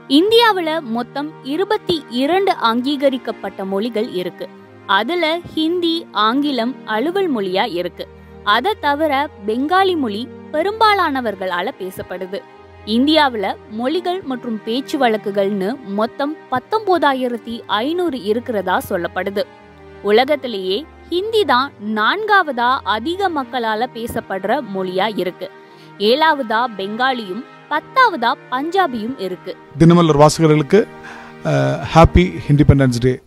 இந்தியாவுல மொத்தம் இருபத்தி இரண்டு அங்கீகரிக்கப்பட்ட மொழிகள் இருக்கு அதுல ஹிந்தி ஆங்கிலம் அலுவல் மொழியா இருக்கு அதை தவிர பெங்காலி மொழி பெரும்பாலானவர்களால பேசப்படுது இந்தியாவுல மொழிகள் மற்றும் பேச்சு வழக்குகள்னு மொத்தம் பத்தொன்பதாயிரத்தி ஐநூறு இருக்கிறதா சொல்லப்படுது உலகத்திலேயே ஹிந்தி தான் நான்காவதா அதிக மக்களால பேசப்படுற மொழியா இருக்கு ஏழாவதா பெங்காலியும் பத்தாவதா பஞ்சாபியும் இருக்கு தினமலர் வாசகர்களுக்கு ஹாப்பி இண்டிபெண்டன்ஸ் டே